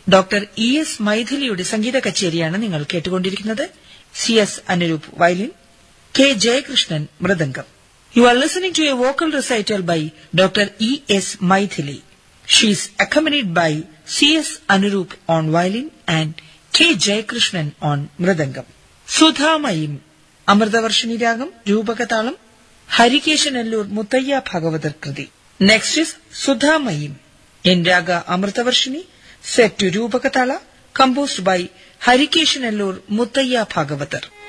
Doctor E S മൈഥിലിയുടെ സംഗീത കച്ചേരിയാണ് നിങ്ങൾ കേട്ടുകൊണ്ടിരിക്കുന്നത് C S Anuroop violin K Jayakrishnan mridangam you are listening to a vocal recital by doctor E S Mythili she is accompanied by C S Anuroop on violin and K Jayakrishnan on mridangam Sudhamayi Amritavarshini രാഗം രൂപകതാളം ഹരികേശനല്ലൂർ മുത്തയ്യ ഭാഗവതർ കൃതി next is Sudhamayi in raga Amritavarshini set to rupaka tala composed by Harikeshanallur Muttaya Bhagavatar.